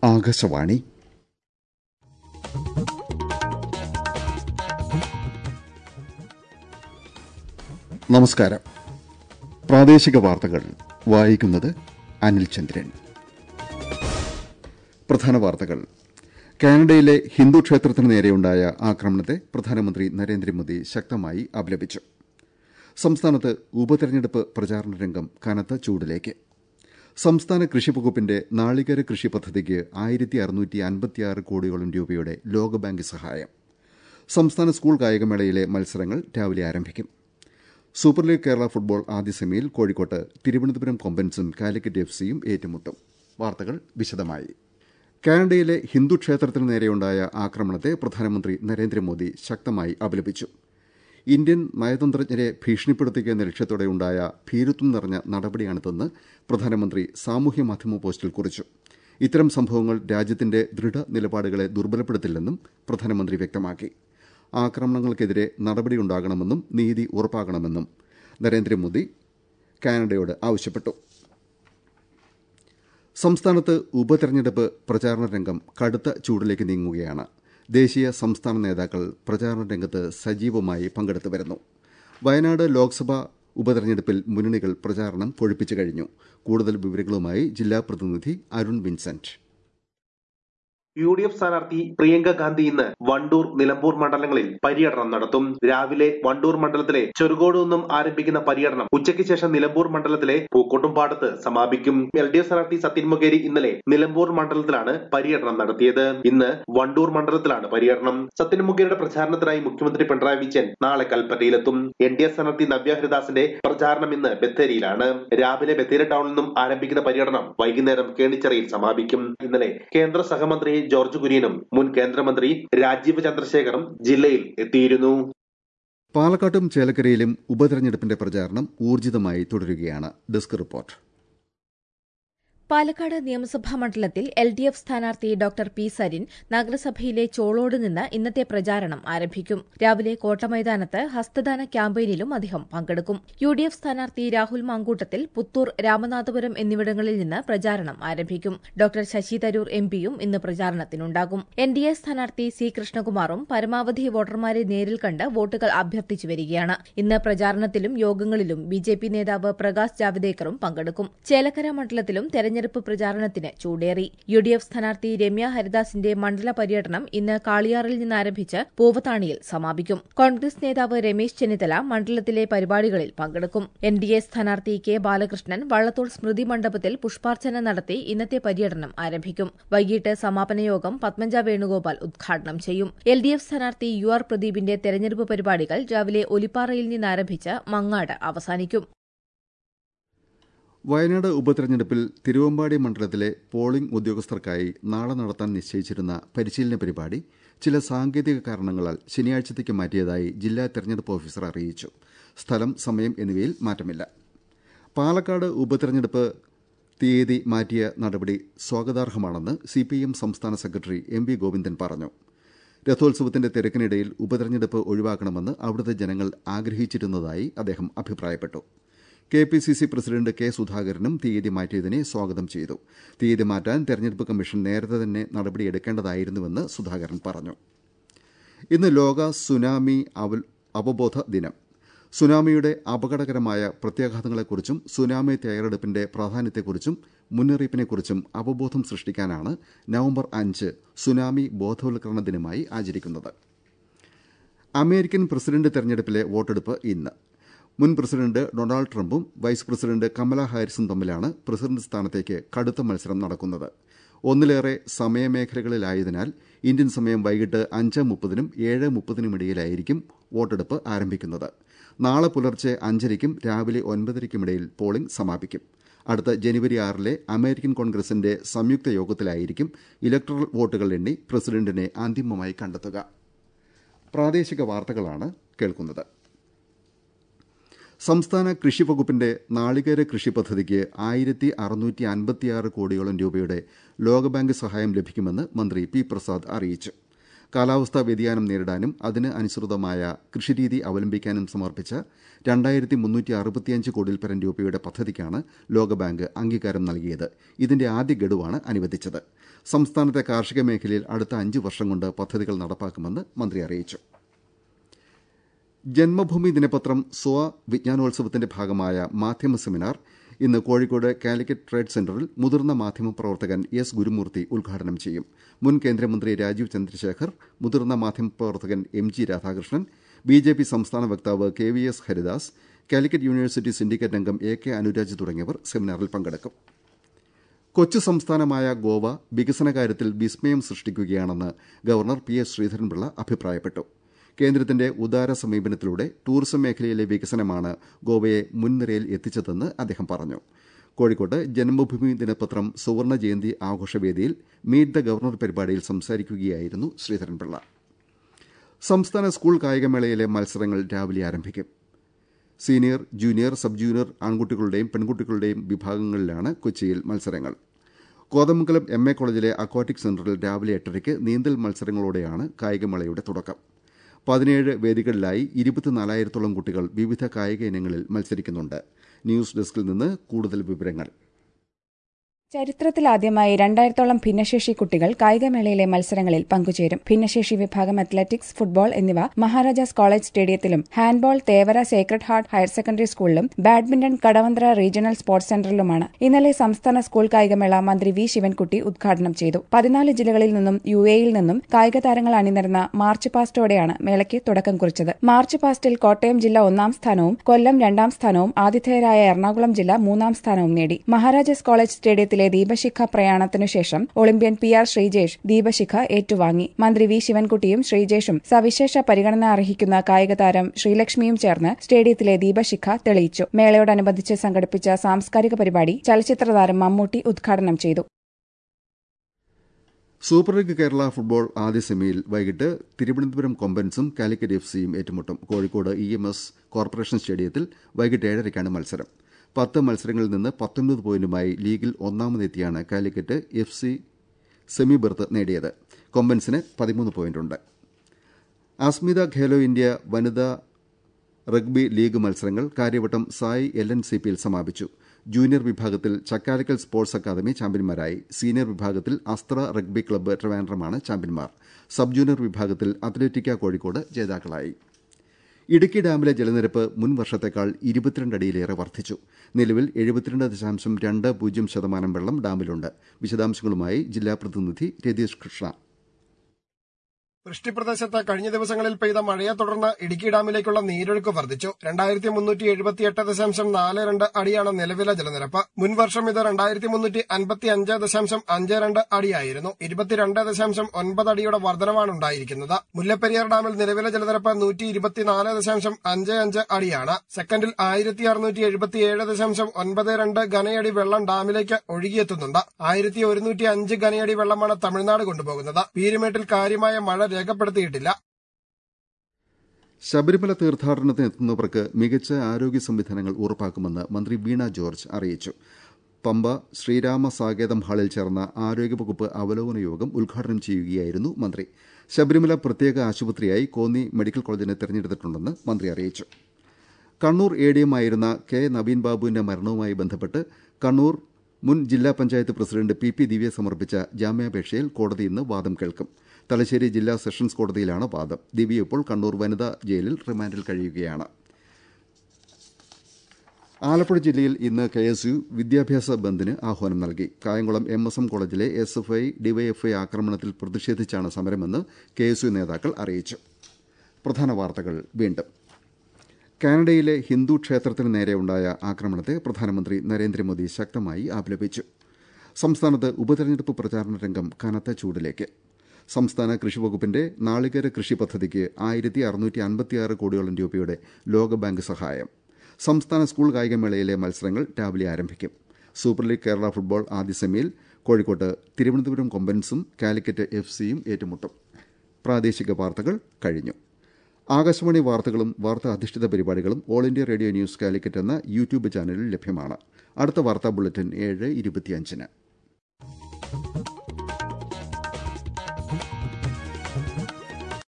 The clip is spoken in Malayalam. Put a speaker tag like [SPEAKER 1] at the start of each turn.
[SPEAKER 1] ആകാശവാണി നമസ്കാരം പ്രാദേശിക വാർത്തകൾ വായിക്കുന്നത് അനിൽ ചന്ദ്രൻ പ്രധാന വാർത്തകൾ കാനഡയിലെ ഹിന്ദു ക്ഷേത്രത്തിന് നേരെയുണ്ടായ ആക്രമണത്തെ പ്രധാനമന്ത്രി നരേന്ദ്രമോദി ശക്തമായി അപലപിച്ചു സംസ്ഥാനത്ത് ഉപതെരഞ്ഞെടുപ്പ് പ്രചാരണ രംഗം കനത്ത ചൂടിലേക്ക് സംസ്ഥാന കൃഷി വകുപ്പിന്റെ നാളികേര കൃഷി പദ്ധതിക്ക് ആയിരത്തി അറുന്നൂറ്റി അൻപത്തിയാറ് കോടിയോളം രൂപയുടെ ലോകബാങ്ക് സഹായം സംസ്ഥാന സ്കൂൾ കായികമേളയിലെ മത്സരങ്ങൾ രാവിലെ ആരംഭിക്കും സൂപ്പർ ലീഗ് കേരള ഫുട്ബോൾ ആദ്യ സെമിയിൽ കോഴിക്കോട്ട് തിരുവനന്തപുരം കൊമ്പൻസും കാലിക്കറ്റ് എഫ് സിയും ഏറ്റുമുട്ടും വാർത്തകൾ വിശദമായി കാനഡയിലെ ഹിന്ദു ക്ഷേത്രത്തിന് നേരെയുണ്ടായ ആക്രമണത്തെ പ്രധാനമന്ത്രി നരേന്ദ്രമോദി ശക്തമായി അപലപിച്ചു ഇന്ത്യൻ നയതന്ത്രജ്ഞരെ ഭീഷണിപ്പെടുത്തുക ലക്ഷ്യത്തോടെയുണ്ടായ ഭീരുത്വം നിറഞ്ഞ നടപടിയാണിതെന്ന് പ്രധാനമന്ത്രി സാമൂഹ്യ മാധ്യമ പോസ്റ്റിൽ കുറിച്ചു ഇത്തരം സംഭവങ്ങൾ രാജ്യത്തിന്റെ ദൃഢ നിലപാടുകളെ ദുർബലപ്പെടുത്തില്ലെന്നും പ്രധാനമന്ത്രി വ്യക്തമാക്കി ആക്രമണങ്ങൾക്കെതിരെ നടപടിയുണ്ടാകണമെന്നും നീതി ഉറപ്പാകണമെന്നും നരേന്ദ്രമോദി കാനഡയോട് ആവശ്യപ്പെട്ടു സംസ്ഥാനത്ത് ഉപതെരഞ്ഞെടുപ്പ് പ്രചാരണ രംഗം കടുത്ത ചൂടിലേക്ക് നീങ്ങുകയാണ് ദേശീയ സംസ്ഥാന നേതാക്കൾ പ്രചാരണ രംഗത്ത് സജീവമായി പങ്കെടുത്തു വരുന്നു വയനാട് ലോക്സഭാ ഉപതെരഞ്ഞെടുപ്പിൽ മുന്നണികൾ പ്രചാരണം കൊഴുപ്പിച്ചു കഴിഞ്ഞു കൂടുതൽ വിവരങ്ങളുമായി ജില്ലാ പ്രതിനിധി Arun Vincent
[SPEAKER 2] U D F സ്ഥാനാർത്ഥി പ്രിയങ്ക ഗാന്ധി ഇന്ന് വണ്ടൂർ നിലമ്പൂർ മണ്ഡലങ്ങളിൽ പര്യടനം നടത്തും രാവിലെ വണ്ടൂർ മണ്ഡലത്തിലെ ചെറുകോട് നിന്നും ആരംഭിക്കുന്ന പര്യടനം ഉച്ചയ്ക്ക് ശേഷം നിലമ്പൂർ മണ്ഡലത്തിലെ പൂക്കോട്ടുംപാടത്ത് സമാപിക്കും എൽ ഡി എഫ് സ്ഥാനാർത്ഥി സത്യൻ മൊകേരി ഇന്നലെ നിലമ്പൂർ മണ്ഡലത്തിലാണ് പര്യടനം നടത്തിയത് ഇന്ന് വണ്ടൂർ മണ്ഡലത്തിലാണ് പര്യടനം സത്യൻ മൊകേരിയുടെ പ്രചാരണത്തിനായി മുഖ്യമന്ത്രി പിണറായി വിജയൻ നാളെ കൽപ്പറ്റയിലെത്തും എൻ ഡി എ സ്ഥാനാർത്ഥി നവ്യ ഹരിദാസിന്റെ പ്രചാരണം ഇന്ന് ബത്തേരിയിലാണ് രാവിലെ ബത്തേരി ടൗണിൽ നിന്നും ആരംഭിക്കുന്ന പര്യടനം വൈകുന്നേരം കേണിച്ചിറയിൽ സമാപിക്കും ഇന്നലെ കേന്ദ്ര സഹമന്ത്രി ജോർജ് കുര്യനും മുൻ കേന്ദ്രമന്ത്രി രാജീവ് ചന്ദ്രശേഖറും ജില്ലയിൽ എത്തിയിരുന്നു
[SPEAKER 1] പാലക്കാട്ടും ചേലക്കരയിലും ഉപതെരഞ്ഞെടുപ്പിന്റെ പ്രചാരണം ഊർജിതമായി തുടരുകയാണ് ഡെസ്ക് റിപ്പോർട്ട്
[SPEAKER 3] പാലക്കാട് നിയമസഭാ മണ്ഡലത്തിൽ എൽ ഡി എഫ് സ്ഥാനാർത്ഥി ഡോക്ടർ പി സരിൻ നഗരസഭയിലെ ചോളോട് നിന്ന് ഇന്നത്തെ പ്രചാരണം ആരംഭിക്കും രാവിലെ കോട്ടമൈതാനത്ത് ഹസ്തദാന ക്യാമ്പയിനിലും അദ്ദേഹം പങ്കെടുക്കും യു ഡി എഫ് സ്ഥാനാർത്ഥി രാഹുൽ മാങ്കൂട്ടത്തിൽ പുത്തൂർ രാമനാഥപുരം എന്നിവിടങ്ങളിൽ നിന്ന് പ്രചാരണം ആരംഭിക്കും ഡോക്ടർ ശശി തരൂർ എം പിയും ഇന്ന് പ്രചാരണത്തിനുണ്ടാകും എൻ ഡി എ സ്ഥാനാർത്ഥി സി കൃഷ്ണകുമാറും പരമാവധി വോട്ടർമാരെ നേരിൽ കണ്ട് വോട്ടുകൾ അഭ്യർത്ഥിച്ചു വരികയാണ് ഇന്ന് പ്രചാരണത്തിലും യോഗങ്ങളിലും ബി ജെ പി നേതാവ് പ്രകാശ് ജാവ്ദേക്കറും പങ്കെടുക്കും ചേലക്കര മണ്ഡലത്തിലും തെരഞ്ഞെടുപ്പ് പ്രചാരണത്തിന് ചൂടേറി യു ഡി എഫ് സ്ഥാനാർത്ഥി രമ്യ ഹരിദാസിന്റെ മണ്ഡല പര്യടനം ഇന്ന് കാളിയാറിൽ നിന്ന് ആരംഭിച്ച് പൂവത്താണിയിൽ സമാപിക്കും കോൺഗ്രസ് നേതാവ് രമേശ് ചെന്നിത്തല മണ്ഡലത്തിലെ പരിപാടികളിൽ പങ്കെടുക്കും എൻ ഡി എ സ്ഥാനാർത്ഥി കെ ബാലകൃഷ്ണൻ വള്ളത്തോൾ സ്മൃതി മണ്ഡപത്തിൽ പുഷ്പാർച്ചന നടത്തി ഇന്നത്തെ പര്യടനം ആരംഭിക്കും വൈകിട്ട് സമാപന യോഗം പത്മജ വേണുഗോപാൽ ഉദ്ഘാടനം ചെയ്യും എൽ ഡി എഫ് സ്ഥാനാർത്ഥി യു ആർ പ്രദീപിന്റെ തെരഞ്ഞെടുപ്പ് പരിപാടികൾ രാവിലെ ഒലിപ്പാറയിൽ നിന്ന് ആരംഭിച്ച് മങ്ങാട് അവസാനിക്കും
[SPEAKER 1] വയനാട് ഉപതെരഞ്ഞെടുപ്പിൽ തിരുവമ്പാടി മണ്ഡലത്തിലെ പോളിംഗ് ഉദ്യോഗസ്ഥർക്കായി നാളെ നടത്താൻ നിശ്ചയിച്ചിരുന്ന പരിശീലന പരിപാടി ചില സാങ്കേതിക കാരണങ്ങളാൽ ശനിയാഴ്ചത്തേക്ക് മാറ്റിയതായി ജില്ലാ തെരഞ്ഞെടുപ്പ് ഓഫീസർ അറിയിച്ചു സ്ഥലം സമയം എന്നിവയിൽ മാറ്റമില്ല പാലക്കാട് ഉപതെരഞ്ഞെടുപ്പ് തീയതി മാറ്റിയ നടപടി സ്വാഗതാർഹമാണെന്ന് സിപിഐഎം സംസ്ഥാന സെക്രട്ടറി എം വി ഗോവിന്ദൻ പറഞ്ഞു രഥോത്സവത്തിന്റെ തിരക്കിനിടയിൽ ഉപതെരഞ്ഞെടുപ്പ് ഒഴിവാക്കണമെന്ന് അവിടുത്തെ ജനങ്ങൾ ആഗ്രഹിച്ചിരുന്നതായി അദ്ദേഹം അഭിപ്രായപ്പെട്ടു K P C C president K സുധാകരനും തീയതി മാറ്റിയതിനെ സ്വാഗതം ചെയ്തു തീയതി മാറ്റാൻ തെരഞ്ഞെടുപ്പ് കമ്മീഷൻ നേരത്തെ തന്നെ നടപടിയെടുക്കേണ്ടതായിരുന്നുവെന്ന് സുധാകരൻ പറഞ്ഞു ഇന്ന് ലോക സുനാമി അവബോധ ദിനം സുനാമിയുടെ അപകടകരമായ പ്രത്യാഘാതങ്ങളെക്കുറിച്ചും സുനാമി തയ്യാറെടുപ്പിന്റെ പ്രാധാന്യത്തെക്കുറിച്ചും മുന്നറിയിപ്പിനെക്കുറിച്ചും അവബോധം സൃഷ്ടിക്കാനാണ് നവംബർ അഞ്ച് സുനാമി ബോധവൽക്കരണ ദിനമായി ആചരിക്കുന്നത് അമേരിക്കൻ പ്രസിഡന്റ് തെരഞ്ഞെടുപ്പിലെ വോട്ടെടുപ്പ് ഇന്ന് മുൻ പ്രസിഡന്റ് ഡൊണാൾഡ് ട്രംപും വൈസ് പ്രസിഡന്റ് കമല ഹാരിസും തമ്മിലാണ് പ്രസിഡന്റ് സ്ഥാനത്തേക്ക് കടുത്ത മത്സരം നടക്കുന്നത് ഒന്നിലേറെ സമയമേഖലകളിലായതിനാൽ ഇന്ത്യൻ സമയം വൈകിട്ട് അഞ്ച് മുപ്പതിനും ഏഴ് മുപ്പതിനുമിടയിലായിരിക്കും വോട്ടെടുപ്പ് ആരംഭിക്കുന്നത് നാളെ പുലർച്ചെ അഞ്ചരയ്ക്കും രാവിലെ ഒൻപതരയ്ക്കുമിടയിൽ പോളിംഗ് സമാപിക്കും അടുത്ത ജനുവരി ആറിലെ അമേരിക്കൻ കോൺഗ്രസിന്റെ സംയുക്ത യോഗത്തിലായിരിക്കും ഇലക്ടറൽ വോട്ടുകൾ എണ്ണി പ്രസിഡന്റിനെ അന്തിമമായി കണ്ടെത്തുക പ്രാദേശിക വാർത്തകളാണ് കേൾക്കുന്നത് സംസ്ഥാന കൃഷി വകുപ്പിന്റെ നാളികേര കൃഷി പദ്ധതിക്ക് ആയിരത്തി അറുന്നൂറ്റി അൻപത്തിയാറ് കോടിയോളം രൂപയുടെ ലോകബാങ്ക് സഹായം ലഭിക്കുമെന്ന് മന്ത്രി പി പ്രസാദ് അറിയിച്ചു കാലാവസ്ഥാ വ്യതിയാനം നേരിടാനും അതിന് അനുസൃതമായ കൃഷിരീതി അവലംബിക്കാനും സമർപ്പിച്ച രണ്ടായിരത്തി മുന്നൂറ്റി അറുപത്തിയഞ്ച് കോടിയിൽ പരം രൂപയുടെ പദ്ധതിക്കാണ് ലോകബാങ്ക് അംഗീകാരം നൽകിയത് ഇതിന്റെ ആദ്യ ഗഡുവാണ് അനുവദിച്ചത് സംസ്ഥാനത്തെ കാർഷിക മേഖലയിൽ അടുത്ത അഞ്ച് വർഷം കൊണ്ട് പദ്ധതികൾ നടപ്പാക്കുമെന്ന് മന്ത്രി അറിയിച്ചു ജന്മഭൂമി ദിനപത്രം സ്വാ വിജ്ഞാനോത്സവത്തിന്റെ ഭാഗമായ മാധ്യമ സെമിനാർ ഇന്ന് കോഴിക്കോട് കാലിക്കറ്റ് ട്രേഡ് സെന്ററിൽ മുതിർന്ന മാധ്യമ പ്രവർത്തകൻ എസ് ഗുരുമൂർത്തി ഉദ്ഘാടനം ചെയ്യും മുൻ കേന്ദ്രമന്ത്രി രാജീവ് ചന്ദ്രശേഖർ മുതിർന്ന മാധ്യമ പ്രവർത്തകൻ M G Radhakrishnan B J P സംസ്ഥാന വക്താവ് K V S Haridas Calicut university syndicate അംഗം എ കെ അനുരാജ് തുടങ്ങിയവർ സെമിനാറിൽ പങ്കെടുക്കും കൊച്ചു സംസ്ഥാനമായ ഗോവ വികസന കാര്യത്തിൽ വിസ്മയം സൃഷ്ടിക്കുകയാണെന്ന് ഗവർണർ പി എസ് ശ്രീധരൻപിള്ള അഭിപ്രായപ്പെട്ടു കേന്ദ്രത്തിന്റെ ഉദാര സമീപനത്തിലൂടെ ടൂറിസം മേഖലയിലെ വികസനമാണ് ഗോവയെ മുൻനിരയിൽ എത്തിച്ചതെന്ന് അദ്ദേഹം പറഞ്ഞു കോഴിക്കോട്ട് ജന്മഭൂമി ദിനപത്രം സുവർണ ജയന്തി ആഘോഷവേദിയിൽ മീറ്റ് ദ ഗവർണർ പരിപാടിയിൽ സംസാരിക്കുകയായിരുന്നു ശ്രീധരൻപിള്ള സംസ്ഥാന സ്കൂൾ കായികമേളയിലെ മത്സരങ്ങൾ രാവിലെ ആരംഭിക്കും സീനിയർ ജൂനിയർ സബ് ജൂനിയർ ആൺകുട്ടികളുടെയും പെൺകുട്ടികളുടെയും വിഭാഗങ്ങളിലാണ് കൊച്ചിയിൽ മത്സരങ്ങൾ കോതമംഗലം എം എ കോളേജിലെ അക്വാട്ടിക് സെന്ററിൽ രാവിലെ എട്ടരയ്ക്ക് നീന്തൽ മത്സരങ്ങളോടെയാണ് കായികമേളയുടെ തുടക്കം പതിനേഴ് വേദികളിലായി ഇരുപത്തിനാലായിരത്തോളം കുട്ടികൾ വിവിധ കായിക ഇനങ്ങളിൽ മത്സരിക്കുന്നുണ്ട് ന്യൂസ് ഡെസ്കിൽ നിന്ന് കൂടുതൽ വിവരങ്ങൾ
[SPEAKER 4] ചരിത്രത്തിലാദ്യമായി രണ്ടായിരത്തോളം ഭിന്നശേഷി കുട്ടികൾ കായികമേളയിലെ മത്സരങ്ങളിൽ പങ്കുചേരും ഭിന്നശേഷി വിഭാഗം അത്ലറ്റിക്സ് ഫുട്ബോൾ എന്നിവ മഹാരാജാസ് കോളേജ് സ്റ്റേഡിയത്തിലും handball Thevara sacred heart higher secondary സ്കൂളിലും ബാഡ്മിന്റൺ കടവന്ത്ര റീജിയണൽ സ്പോർട്സ് സെന്ററിലുമാണ് ഇന്നലെ സംസ്ഥാന സ്കൂൾ കായികമേള മന്ത്രി വി ശിവൻകുട്ടി ഉദ്ഘാടനം ചെയ്തു പതിനാല് ജില്ലകളിൽ നിന്നും യു എയിൽ നിന്നും കായിക താരങ്ങൾ അണിനിരന്ന മാർച്ച് പാസ്റ്റോടെയാണ് മേളയ്ക്ക് തുടക്കം കുറിച്ചത് മാർച്ച് പാസ്റ്റിൽ കോട്ടയം ജില്ല ഒന്നാം സ്ഥാനവും കൊല്ലം രണ്ടാം സ്ഥാനവും ആതിഥേയരായ എറണാകുളം ജില്ല മൂന്നാം സ്ഥാനവും നേടി മഹാരാജാസ് കോളേജ് സ്റ്റേഡിയത്തിലെ ദീപശിഖ പ്രയാണത്തിനു ശേഷം ഒളിമ്പ്യൻ പി ആർ ശ്രീജേഷ് ദീപശിഖ ഏറ്റുവാങ്ങി മന്ത്രി വി ശിവൻകുട്ടിയും ശ്രീജേഷും സവിശേഷ പരിഗണന അർഹിക്കുന്ന കായിക താരം ശ്രീലക്ഷ്മിയും ചേർന്ന് സ്റ്റേഡിയത്തിലെ ദീപശിഖ തെളിയിച്ചു മേളയോടനുബന്ധിച്ച് സംഘടിപ്പിച്ച സാംസ്കാരിക പരിപാടി ചലച്ചിത്ര താരം മമ്മൂട്ടി ഉദ്ഘാടനം ചെയ്തു
[SPEAKER 1] സൂപ്പർ ലീഗ് കേരള ഫുട്ബോൾ ആദ്യ സെമിയിൽ വൈകിട്ട് തിരുവനന്തപുരം കൊമ്പൻസും കാലിക്കറ്റ് എഫ് സിയും ഏറ്റുമുട്ടും Kozhikode E M S corporation സ്റ്റേഡിയത്തിൽ വൈകിട്ട് ഏഴരയ്ക്കാണ് മത്സരം പത്ത് മത്സരങ്ങളിൽ നിന്ന് പത്തൊൻപത് പോയിന്റുമായി ലീഗിൽ ഒന്നാമതെത്തിയാണ് Calicut F C semi berth നേടിയത് കൊമ്പൻസിന് പതിമൂന്ന് പോയിന്റുണ്ട് അസ്മിത ഖേലോ ഇന്ത്യ വനിതാ റഗ്ബി ലീഗ് മത്സരങ്ങൾ Kariavattom SAI L N C പിയിൽ സമാപിച്ചു ജൂനിയർ വിഭാഗത്തിൽ ചക്കാലക്കൽ സ്പോർട്സ് അക്കാദമി ചാമ്പ്യന്മാരായി സീനിയർ വിഭാഗത്തിൽ അസ്ത്ര റഗ്ബി ക്ലബ്ബ് ട്രിവാൻഡ്രമാണ് ചാമ്പ്യന്മാർ സബ് ജൂനിയർ വിഭാഗത്തിൽ അത്ലറ്റിക്ക കോഴിക്കോട് ജേതാക്കളായി ഇടുക്കി ഡാമിലെ ജലനിരപ്പ് മുൻ വർഷത്തേക്കാൾ ഇരുപത്തിരണ്ട് അടിയിലേറെ വർദ്ധിച്ചു നിലവിൽ എഴുപത്തിരണ്ട് ദശാംശം രണ്ട് പൂജ്യം ശതമാനം വെള്ളം ഡാമിലുണ്ട് വിശദാംശങ്ങളുമായി ജില്ലാ പ്രതിനിധി രതീഷ് കൃഷ്ണ
[SPEAKER 5] വൃഷ്ടിപ്രദേശത്ത് കഴിഞ്ഞ ദിവസങ്ങളിൽ പെയ്ത മഴയെ തുടർന്ന് ഇടുക്കി ഡാമിലേക്കുള്ള നീരൊഴുക്ക് വർദ്ധിച്ചു രണ്ടായിരത്തി മുന്നൂറ്റി എഴുപത്തിയെട്ട് ദശാംശം നാല് രണ്ട് അടിയാണ് നിലവിലെ ജലനിരപ്പ് മുൻവർഷം ഇത് രണ്ടായിരത്തി മുന്നൂറ്റി അൻപത്തി അഞ്ച് ദശാംശം അഞ്ച് രണ്ട് അടിയായിരുന്നു ഇരുപത്തിരണ്ട് ദശാംശം ഒൻപത് അടിയുടെ വർധനവാണ് ഉണ്ടായിരിക്കുന്നത് മുല്ലപ്പെരിയാർ ഡാമിൽ നിലവിലെ ജലനിരപ്പ് നൂറ്റി ഇരുപത്തിനാല് ദശാംശം അഞ്ച് അഞ്ച് അടിയാണ് സെക്കൻഡിൽ ആയിരത്തി അറുന്നൂറ്റി എഴുപത്തിയേഴ് ദശാംശം ഒൻപത് രണ്ട് ഘനയടി വെള്ളം ഡാമിലേക്ക് ഒഴുകിയെത്തുന്നുണ്ട് ആയിരത്തി ഒരുന്നൂറ്റി അഞ്ച് ഘനയടി വെള്ളമാണ് തമിഴ്നാട് കൊണ്ടുപോകുന്നത് പീരുമേട്ടിൽ കാര്യമായ മഴ രേഖപ്പെടുത്തിയിട്ടില്ല
[SPEAKER 1] ശബരിമല തീർത്ഥാടനത്തിന് എത്തുന്നവർക്ക് മികച്ച ആരോഗ്യ സംവിധാനങ്ങൾ ഉറപ്പാക്കുമെന്ന് മന്ത്രി വീണ ജോർജ് അറിയിച്ചു പമ്പ ശ്രീരാമ സാകേതം ഹാളിൽ ചേർന്ന ആരോഗ്യവകുപ്പ് അവലോകന യോഗം ഉദ്ഘാടനം ചെയ്യുകയായിരുന്നു മന്ത്രി ശബരിമല പ്രത്യേക ആശുപത്രിയായി കോന്നി മെഡിക്കൽ കോളേജിനെ തെരഞ്ഞെടുത്തിട്ടുണ്ടെന്ന് മന്ത്രി അറിയിച്ചു കണ്ണൂർ എ ഡി എം ആയിരുന്ന കെ നവീൻ ബാബുവിന്റെ മരണവുമായി ബന്ധപ്പെട്ട് കണ്ണൂർ മുൻ ജില്ലാ panchayat president P P Divya സമർപ്പിച്ച ജാമ്യാപേക്ഷയിൽ കോടതി ഇന്ന് വാദം കേൾക്കും തലശ്ശേരി ജില്ലാ സെഷൻസ് കോടതിയിലാണ് വാദം ദിവ്യ ഇപ്പോൾ കണ്ണൂർ വനിതാ ജയിലിൽ റിമാൻഡിൽ കഴിയുകയാണ് ആലപ്പുഴ ജില്ലയിൽ ഇന്ന് കെ എസ് യു വിദ്യാഭ്യാസ ബന്ദിന് ആഹ്വാനം നൽകി കായംകുളം എം എസ് എം കോളേജിലെ എസ് എഫ് ഐ ഡിവൈഎഫ്ഐ ആക്രമണത്തിൽ പ്രതിഷേധിച്ചാണ് സമരമെന്ന് കെ എസ് യു നേതാക്കൾ അറിയിച്ചു പ്രധാന വാർത്തകൾ വീണ്ടും കാനഡയിലെ ഹിന്ദു ക്ഷേത്രത്തിന് നേരെയുണ്ടായ ആക്രമണത്തെ പ്രധാനമന്ത്രി നരേന്ദ്രമോദി ശക്തമായി അപലപിച്ചു സംസ്ഥാനത്ത് ഉപതെരഞ്ഞെടുപ്പ് പ്രചാരണ രംഗം കനത്ത ചൂടിലേക്ക് സംസ്ഥാന കൃഷിവകുപ്പിന്റെ നാളികേര കൃഷി പദ്ധതിക്ക് ആയിരത്തി അറുന്നൂറ്റി അൻപത്തിയാറ് കോടിയോളം രൂപയുടെ ലോകബാങ്ക് സഹായം സംസ്ഥാന സ്കൂൾ കായികമേളയിലെ മത്സരങ്ങൾ രാവിലെ ആരംഭിക്കും സൂപ്പർ ലീഗ് കേരള ഫുട്ബോൾ ആദ്യ സെമിയിൽ കോഴിക്കോട്ട് തിരുവനന്തപുരം കൊമ്പൻസും കാലിക്കറ്റ് എഫ് സിയും ഏറ്റുമുട്ടും പ്രാദേശിക വാർത്തകൾ കഴിഞ്ഞു ആകാശവാണി വാർത്തകളും വാർത്താ അധിഷ്ഠിത പരിപാടികളും all India radio news Calicut എന്ന യൂട്യൂബ് ചാനലിൽ ലഭ്യമാണ് അടുത്ത വാർത്താ ബുള്ളറ്റിൻ ഏഴ് ഇരുപത്തിയഞ്ചിന്